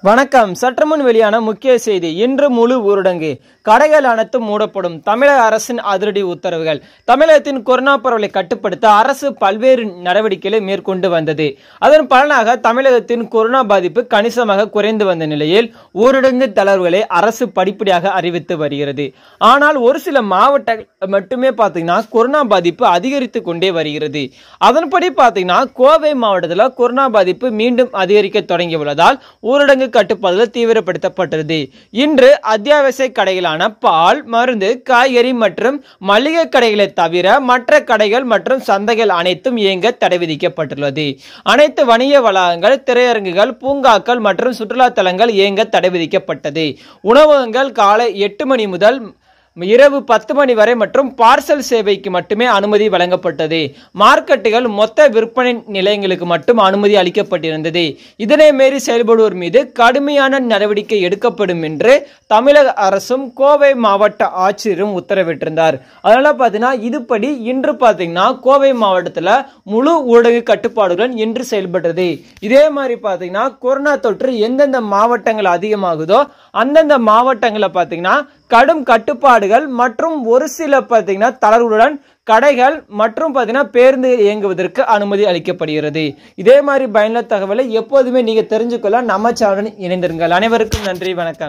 வணக்கம் சற்றுமுன் வெளியான முக்கிய செய்தி இன்று முழு ஊரடங்கு கடைகள் அனைத்தும் மூடப்படும் தமிழக அரசின் அதிரடி உத்தரவுகள் தமிழகத்தின் கொரோனா பரவலை கட்டுப்படுத்த அரசு பல்வேறு நடவடிக்கைகளை மேற்கொண்டு வந்தது அதன் பலனாக தமிழகத்தின் கொரோனா பாதிப்பு கணிசமாக குறைந்து வந்த நிலையில் ஊரடங்கு தளர்வுகளை அரசு படிப்படியாக அறிவித்து வருகிறது ஆனால் ஒரு சில மாவட்டங்கள் மட்டுமே பார்த்தீங்கன்னா கொரோனா பாதிப்பு அதிகரித்து கொண்டே வருகிறது அதன்படி பார்த்தீங்கன்னா கோவை மாவட்டத்தில் கொரோனா பாதிப்பு மீண்டும் அதிகரிக்க தொடங்கியுள்ளதால் ஊரடங்கு கட்டுப்பாடுகள் தீவிரப்படுத்தப்பட்டது இன்று அத்தியாவசிய கடைகளான பால் மருந்து காய்கறி மற்றும் மளிகை கடைகளை தவிர மற்ற கடைகள் மற்றும் சந்தைகள் அனைத்தும் இயங்க தடை விதிக்கப்பட்டுள்ளது அனைத்து வணிக வளாகங்கள் திரையரங்குகள் பூங்காக்கள் மற்றும் சுற்றுலா தலங்கள் இயங்க தடை விதிக்கப்பட்டது உணவகங்கள் காலை எட்டு மணி முதல் இரவு பத்து மணி வரை மற்றும் பார்சல் சேவைக்கு மட்டுமே அனுமதி வழங்கப்பட்டது மார்க்கெட்டுகள் மொத்த விற்பனை நிலையங்களுக்கு மட்டும் அனுமதி அளிக்கப்பட்டிருந்தது இதனை மீறி செயல்படுவோர் மீது கடுமையான நடவடிக்கை எடுக்கப்படும் என்று தமிழக அரசும் கோவை மாவட்ட ஆட்சியரும் உத்தரவிட்டிருந்தார் அதனால பார்த்தீங்கன்னா இதுபடி இன்று பார்த்தீங்கன்னா கோவை மாவட்டத்தில் முழு ஊடக கட்டுப்பாடுடன் இன்று செயல்பட்டது இதே மாதிரி பார்த்தீங்கன்னா கொரோனா தொற்று எந்தெந்த மாவட்டங்கள் அதிகமாகுதோ அந்தந்த மாவட்டங்களில் பார்த்தீங்கன்னா கடும் கட்டுப்பாடுகள் மற்றும் ஒரு சில பார்த்தீங்கன்னா தளர்வுடன் கடைகள் மற்றும் பார்த்தீங்கன்னா பேருந்து இயங்குவதற்கு அனுமதி அளிக்கப்படுகிறது இதே மாதிரி பயனுள்ள தகவலை எப்போதுமே நீங்கள் தெரிஞ்சுக்கொள்ள நம்ம சேனலுடன் இணைந்திருங்கள் அனைவருக்கும் நன்றி வணக்கம்